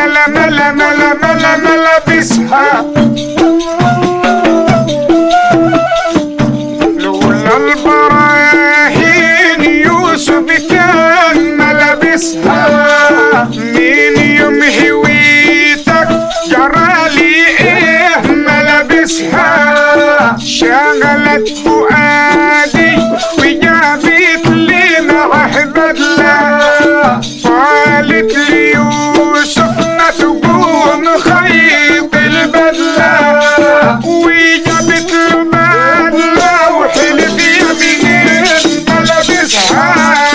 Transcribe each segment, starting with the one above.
ملا ملا ملا ملا ملابسها لولا البراهين يوسف كان ملابسها من يوم هويتك جرالي ايه ملابسها شغلت فؤادي وجابت لي معه بدلة قالت لي يوسف ما تقوم خيط البدلة وجابت له بدلة وحلف يمين ملابسها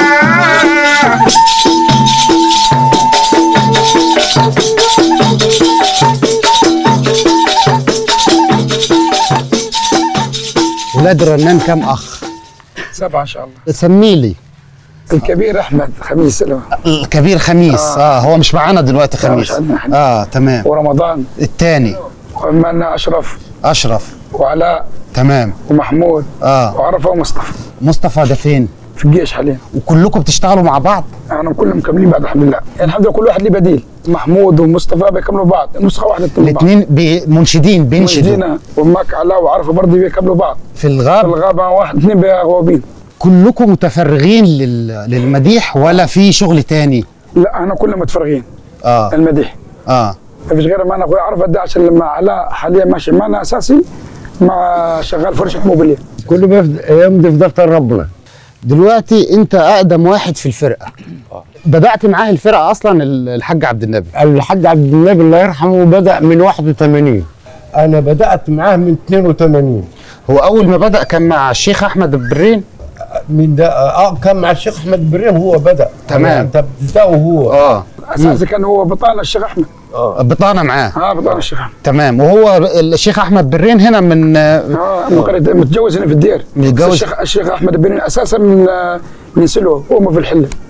ولاد رنان كم اخ سبعة إن شاء الله سمي لي الكبير أحمد خميس له الكبير خميس اه, آه هو مش معانا دلوقتي لا، خميس مش عندنا إحنا. اه تمام ورمضان الثاني وعمالنا أشرف اشرف وعلاء تمام ومحمود اه وعرفة ومصطفى مصطفى ده فين في الجيش حاليا وكلكم بتشتغلوا مع بعض احنا كلهم مكملين بعد الحمد لله يعني الحمد لله كل واحد ليه بديل محمود ومصطفى بيكملوا بعض نسخه واحده بتكمل بعض الاثنين بي- منشدين بينشدوا مجدينا وماك علاء وعرفه برضه بيكملوا بعض في في الغاب الغابه واحد اثنين غوابين كلكم متفرغين لل... للمديح ولا في شغل تاني لا احنا كلنا متفرغين اه المديح اه ما فيش غير معنا اخوي عرفه ده عشان لما علاء حاليا ماشي معنا اساسي مع شغال فرشه موبيليه كله بيفضل يمضي في دفتر ربنا دلوقتي انت اقدم واحد في الفرقه بدات معاه الفرقه اصلا ال- الحاج عبد النبي الحاج عبد النبي الله يرحمه بدأ من 81 أنا بدأت معاه من 82 هو اول ما بدا كان مع الشيخ احمد البرين من ده اه كان مع الشيخ أحمد بريم هو بدأ تمام. أنت بتبدأه هو اه اساسي كان هو بطاله الشيخ احمد بطانه معاه اه بطاله الشيخ احمد تمام وهو الشيخ احمد برين هنا من اه من قرية- متجوز هنا في الدير متجوز. بس الشيخ الشيخ احمد بن اساسا من آه، من سلوى وهم في الحله